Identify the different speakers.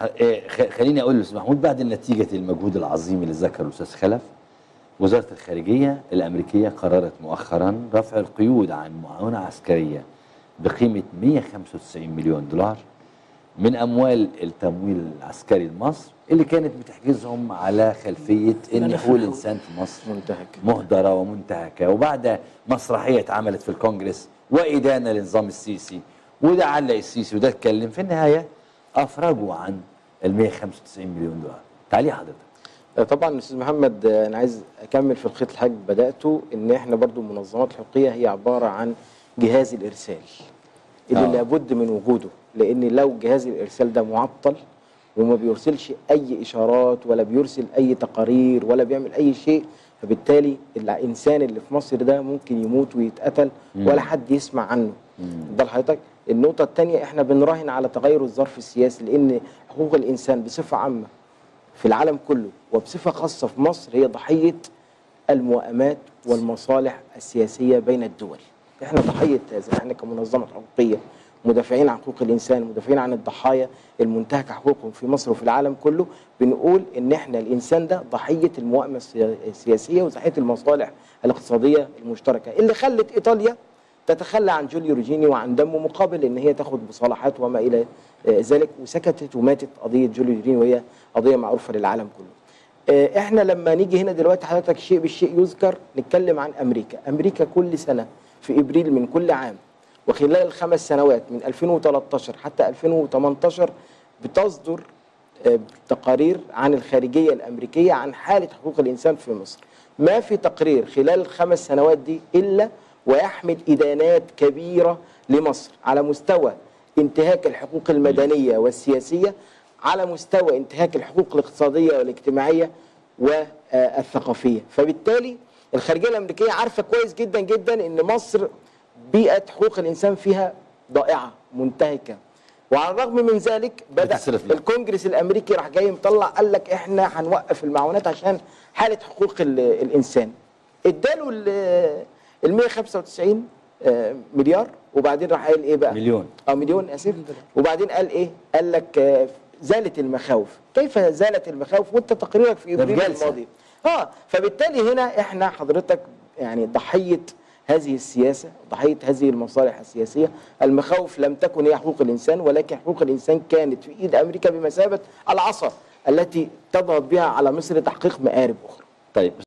Speaker 1: إيه، خ- خليني اقول للاستاذ محمود بعد نتيجه المجهود العظيم اللي ذكره الاستاذ خلف وزاره الخارجيه الامريكيه قررت مؤخرا رفع القيود عن معاونه عسكريه بقيمه 195 مليون دولار من اموال التمويل العسكري لمصر اللي كانت بتحجزهم على خلفيه ان حقوق الانسان في مصر
Speaker 2: منتهك
Speaker 1: مهدرة ومنتهكة وبعد مسرحية اتعملت في الكونجرس وإدانة لنظام السيسي وده علق السيسي وده اتكلم في النهاية أفرجوا عن ال 195 مليون دولار تعليق حضرتك
Speaker 2: طبعا استاذ محمد آه، انا عايز اكمل في الخيط الحاج بداته ان احنا برضو المنظمات الحقوقيه هي عباره عن جهاز الارسال اللي
Speaker 1: آه.
Speaker 2: لابد من وجوده لان لو جهاز الارسال ده معطل وما بيرسلش اي اشارات ولا بيرسل اي تقارير ولا بيعمل اي شيء فبالتالي الانسان اللي في مصر ده ممكن يموت ويتقتل ولا حد يسمع عنه ده لحضرتك النقطة الثانية احنا بنراهن على تغير الظرف السياسي لأن حقوق الإنسان بصفة عامة في العالم كله وبصفة خاصة في مصر هي ضحية الموائمات والمصالح السياسية بين الدول احنا ضحية هذا احنا كمنظمة حقوقية مدافعين عن حقوق الإنسان مدافعين عن الضحايا المنتهكة حقوقهم في مصر وفي العالم كله بنقول إن احنا الإنسان ده ضحية الموائمة السيا- السياسية وضحية المصالح الاقتصادية المشتركة اللي خلت إيطاليا تتخلى عن جوليو روجيني وعن دمه مقابل ان هي تاخد مصالحات وما الى آه، ذلك وسكتت وماتت قضيه جوليو روجيني وهي قضيه معروفه للعالم كله. آه، احنا لما نيجي هنا دلوقتي حضرتك شيء بالشيء يذكر نتكلم عن امريكا، امريكا كل سنه في ابريل من كل عام وخلال الخمس سنوات من 2013 حتى 2018 بتصدر آه، تقارير عن الخارجيه الامريكيه عن حاله حقوق الانسان في مصر. ما في تقرير خلال الخمس سنوات دي الا ويحمل ادانات كبيره لمصر على مستوى انتهاك الحقوق المدنيه والسياسيه على مستوى انتهاك الحقوق الاقتصاديه والاجتماعيه والثقافيه فبالتالي الخارجيه الامريكيه عارفه كويس جدا جدا ان مصر بيئه حقوق الانسان فيها ضائعه منتهكه وعلى الرغم من ذلك بدا
Speaker 1: بتصرف لها.
Speaker 2: الكونجرس الامريكي راح جاي مطلع قال لك احنا هنوقف المعونات عشان حاله حقوق ال- الانسان اداله ال ال 195 آه، مليار وبعدين راح قال ايه بقى
Speaker 1: مليون.
Speaker 2: اه مليون اسف وبعدين قال ايه قال لك آه، زالت المخاوف كيف زالت المخاوف وانت تقريرك في
Speaker 1: ده
Speaker 2: ابريل
Speaker 1: بجلسة.
Speaker 2: الماضي اه فبالتالي هنا احنا حضرتك يعني ضحيه هذه السياسه ضحيه هذه المصالح السياسيه المخاوف لم تكن هي حقوق الانسان ولكن حقوق الانسان كانت في ايد امريكا بمثابه العصا التي تضغط بها على مصر لتحقيق مآرب اخرى
Speaker 1: طيب